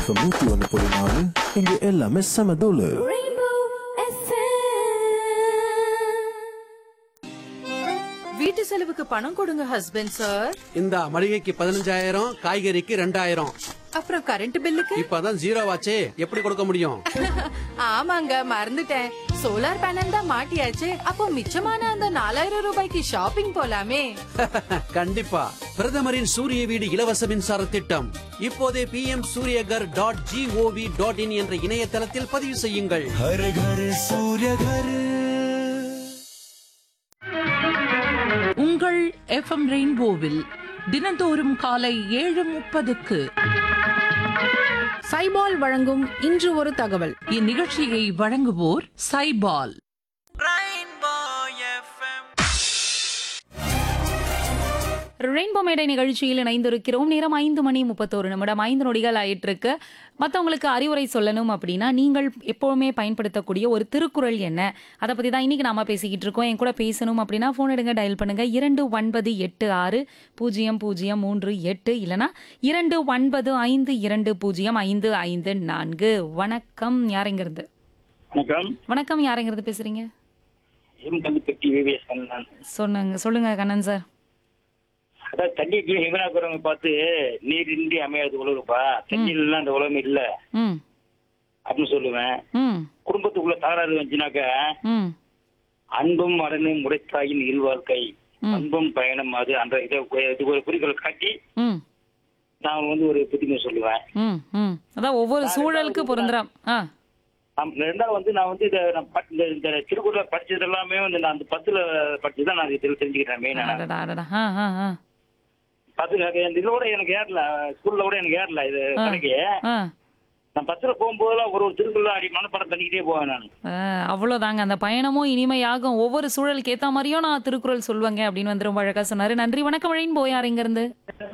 தொண்ணூத்தி ஒன்னு புள்ளி நாலு இங்க எல்லாமே செம தூளு Rainbow FM. வீட்டு செலவுக்கு பணம் கொடுங்க ஹஸ்பண்ட் சார் இந்த மளிகைக்கு பதினஞ்சாயிரம் காய்கறிக்கு ரெண்டாயிரம் அப்புறம் கரண்ட் பில்லுக்கு இப்பதான் ஜீரோ ஆச்சே எப்படி கொடுக்க முடியும் ஆமாங்க மறந்துட்டேன் சோலார் பேனல் தான் மாட்டியாச்சு அப்போ மிச்சமான அந்த நாலாயிரம் ரூபாய்க்கு ஷாப்பிங் போலாமே கண்டிப்பா பிரதமரின் சூரிய வீடு இலவச மின்சார திட்டம் இப்போதே P M Suryaghar dot gov dot in என்ற இணையதளத்தில் பதிவு செய்யுங்கள் உங்கள் எஃப்எம் ரெயின்போவில் தினந்தோறும் காலை ஏழு முப்பதுக்கு சைபால் வழங்கும் இன்று ஒரு தகவல் இந்நிகழ்ச்சியை வழங்குவோர் சைபால் ரெயின்போ மேடை நிகழ்ச்சியில் இணைந்திருக்கிறோம் நேரம் ஐந்து மணி முப்பத்தோரு நிமிடம் ஐந்து நொடிகள் ஆயிட்டிருக்கு மற்றவங்களுக்கு அறிவுரை சொல்லணும் அப்படின்னா நீங்கள் எப்போவுமே பயன்படுத்தக்கூடிய ஒரு திருக்குறள் என்ன அதை பற்றி தான் இன்னைக்கு நாம பேசிக்கிட்டு இருக்கோம் என் கூட பேசணும் அப்படின்னா ஃபோன் எடுங்க டயல் பண்ணுங்க இரண்டு ஒன்பது எட்டு ஆறு பூஜ்ஜியம் பூஜ்ஜியம் மூன்று எட்டு இல்லைனா இரண்டு ஒன்பது ஐந்து இரண்டு பூஜ்ஜியம் ஐந்து ஐந்து நான்கு வணக்கம் யாருங்கிறது வணக்கம் வணக்கம் யாருங்கிறது பேசுறீங்க எம் கல்லுப்பட்டி விவிஎஸ் கண்ணன் சொன்னுங்க சொல்லுங்க கண்ணன் சார் அதான் தண்ணிக்கு ஹிமனாபுரம் பார்த்து நீர் இன்றி அமையாது உலகப்பா தண்ணி இல்லைன்னா அந்த உலகம் இல்ல ம் அப்படின்னு சொல்லுவேன் ம் குடும்பத்துக்குள்ள தகராறு வந்துச்சுனாக்க ம் அன்பும் மடனும் முடைத்தாயின் இல்வாழ்க்கை ம். அன்பும் பயணம் அது அந்த இதை இது ஒரு குறிக்கோள் காட்டி ம் நான் வந்து ஒரு புத்திமை சொல்லுவேன் ம் ம் அதான் ஒவ்வொரு சூழலுக்கு பொருந்துறாம் ஆ ஆம், ரெண்டாவது வந்து நான் வந்து இதை நான் பட்- இந்த இந்த திருக்குறளை படிச்சது எல்லாமே வந்து நான் அந்த பத்துல படிச்சு தான் நான் இதில் தெரிஞ்சுக்கிறேன் மெயினா அடடா அடடா ஆ ஆ ஆ பத்து இதோட எனக்கு ஏறல ஸ்கூல்ல கூட எனக்கு ஏறல இது ஆ. கணக்கு ஆ நான் பஸ்ல போகும்போதெல்லாம் ஒரு ஒரு திருக்குறள் அடி மனப்பாடம் பண்ணிக்கிட்டே போவேன் நான் ஆ, அவ்வளோதாங்க அந்த பயணமும் இனிமையாகும் ஒவ்வொரு சூழலுக்கு ஏற்ற மாதிரியும் நான் திருக்குறள் சொல்லுவேங்க அப்படின்னு வந்து ரொம்ப அழகா சொன்னாரு நன்றி வணக்கம் வழின்னு போயார் இருந்து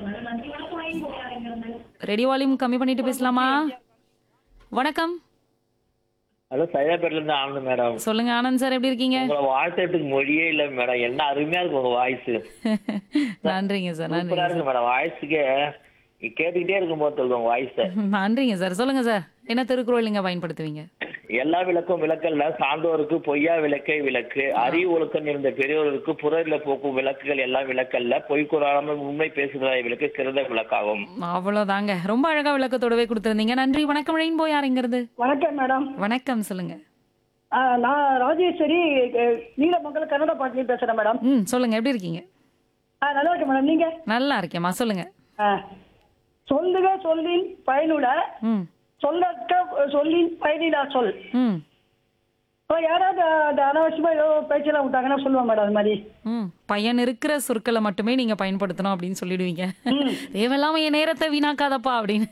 ரெடி வால்யூம் கம்மி பண்ணிட்டு பேசலாமா வணக்கம் ஹலோ சைதாப்பேட்ல இருந்து ஆனந்த் மேடம் சொல்லுங்க ஆனந்த் சார் எப்படி இருக்கீங்க உங்களை வாழ்த்துறதுக்கு மொழியே இல்ல மேடம் என்ன அருமையா இருக்கு உங்க வாய்ஸ் நன்றிங்க சார் சூப்பரா நன்றிங்க இருக்கு மேடம் வாய்ஸுக்கு கேட்டுக்கிட்டே இருக்கும் போது சொல்லுங்க உங்க வாய்ஸ் நன்றிங்க சார் சொல்லுங்க சார் என்ன திருக்குறள் நீங்க பயன்படுத்துவீங்க எல்லா விளக்கும் விளக்கல்ல சான்றோருக்கு பொய்யா விளக்கை விளக்கு அறிவு ஒழுக்கம் இருந்த பெரியோருக்கு புறரில போக்கும் விளக்குகள் எல்லாம் விளக்கல்ல பொய் கூறாமல் உண்மை பேசுகிறதாய் விளக்கு சிறந்த விளக்காகும் அவ்வளோதாங்க ரொம்ப அழகா விளக்கத்தோடவே கொடுத்துருந்தீங்க நன்றி வணக்கம் ரெயின் போய் யாருங்கிறது வணக்கம் மேடம் வணக்கம் சொல்லுங்க ஆ, நான் ராஜேஸ்வரி அஹ், நீலமங்கலம் கன்னட பாட்டிலையும் பேசுறேன் மேடம் ம் சொல்லுங்க எப்படி இருக்கீங்க ஆ, நல்லா இருக்கேன் மேடம் நீங்க நல்லா இருக்கேம்மா சொல்லுங்க ஆ, சொல்லுக சொல்லின் பயனுள்ள ம் சொல்லற்க சொல்லின் பயனிலா சொல் ம் இப்போ யாராவது அந்த அனாவசியமா ஏதோ பேச்செல்லாம் விட்டாங்கன்னா சொல்லுவாங்க மேடம் அது மாதிரி ம் பையன் இருக்கிற சொற்களை மட்டுமே நீங்க பயன்படுத்தணும் அப்படின்னு சொல்லிடுவீங்க தேவையில்லாம என் நேரத்தை வீணாக்காதப்பா அப்படின்னு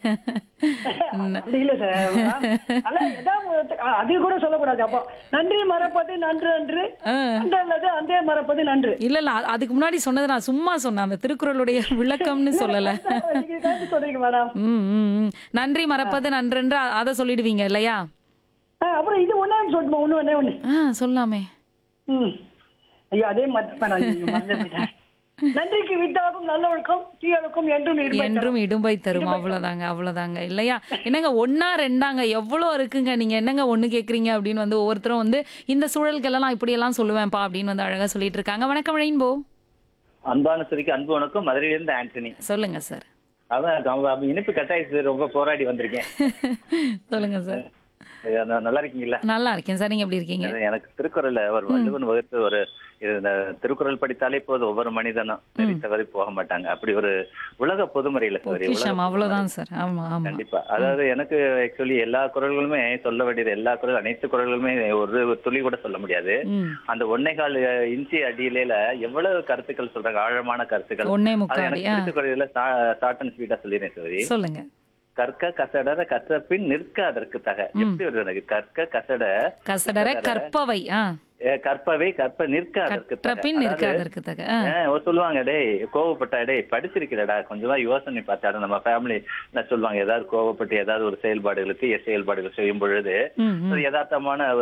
ம். அப்படி இல்லை சார் அல்ல ஏதாவது ஒரு- ஆ, அது கூட சொல்லக்கூடாது அப்போ நன்றி மறப்பது நன்று அன்று ஆ. அந்த அல்லது அந்தே மறப்பது நன்று இல்ல இல்ல அ- அதுக்கு முன்னாடி சொன்னது நான் சும்மா சொன்னேன் அந்த திருக்குறளுடைய விளக்கம்னு சொல்லல நீங்க கேட்டு சொல்றீங்க மேடம் ம் ம் ம். நன்றி மறப்பது நன்றென்று அ- அதை சொல்லிடுவீங்க இல்லையா ஆ, அப்புறம் இது ஒண்ணே சொல்லணுமா ஒண்ணு ஒண்ணே ஒண்ணு ஆ சொல்லாமே ம் ஐயோ அதே மாதிரி மேடம் நீங்க மறந்து போயிட்டேன். நன்றிக்கு வித்தாகும் நல்லொழுக்கம் தீயொழுக்கம் என்றும் இருமை தரும். என்றும் இடும்பை தரும் அவ்வளவுதாங்க அவ்வளவுதாங்க இல்லையா என்னங்க ஒன்னா ரெண்டாங்க எவ்வளோ இருக்குங்க நீங்க என்னங்க ஒண்ணு கேக்குறீங்க அப்படின்னு வந்து ஒவ்வொருத்தரும் வந்து இந்த சூழல்கெல்லாம் நான் இப்படி எல்லாம் சொல்லுவேன்ப்பா அப்படின்னு வந்து அழகா சொல்லிட்டு இருக்காங்க வணக்கம் ரெயின்போ அன்பான சரிக்கு அன்பு வணக்கம் மதுரையிலிருந்து ஆண்டனி சொல்லுங்க சார் அதான் அவங்க இனிப்பு கட்டாயிச்சு ரொம்ப போராடி வந்திருக்கேன் சொல்லுங்க சார் இது அந்த- நல்லா இருக்கீங்களா நல்லா இருக்கேன் சார் நீங்க எப்படி இருக்கீங்க அது எனக்கு திருக்குறள்ல ஒரு வள்ளுவன் வகுத்து ஒரு இது இந்த திருக்குறள் படித்தாலே போதும் ஒவ்வொரு மனிதனும் சரி தவறி போக மாட்டாங்க அப்படி ஒரு உலக பொதுமறையில சரி பொக்கிஷம் அவ்வளவுதான் சார் ஆமா ஆமா கண்டிப்பா அதாவது எனக்கு ஆக்சுவலி எல்லா குரல்களுமே சொல்ல வேண்டியது எல்லா குரல் அனைத்து குரல்களுமே ஒரு துளி கூட சொல்ல முடியாது ம் அந்த ஒன்னே கால் இன்ச்சி அடியில எவ்வளவு கருத்துக்கள் சொல்றாங்க ஆழமான கருத்துக்கள் ஒன்னே அது முக்காடி எனக்கு ஆ பிடிச்ச குரல்ல ஷார்ட் அண்ட் ஸ்வீட்டா சொல்லிடுறேன் சரி சொல்லுங்க கற்க கசடர கற்ற பின் நிற்க அதற்கு தக எப்படி வருது எனக்கு கற்க கசட கசடர கற்பவை ஆ அஹ் கற்பவை கற்ப நிற்க அதற்கு கற்ற தக. பின் இருக்க அதாவது, அதற்கு தக ஆ. அஹ் ஒரு சொல்லுவாங்க டேய் கோவப்பட்டா டேய் படிச்சிருக்கிறடா கொஞ்சமா யோசனை பார்த்தாடா நம்ம ஃபேமிலி சொல்லுவாங்க ஏதாவது கோவப்பட்டு ஏதாவது ஒரு செயல்பாடுகளுக்கு செயல்பாடுகள் செய்யும் பொழுது ம் ம் ஒரு யதார்த்தமான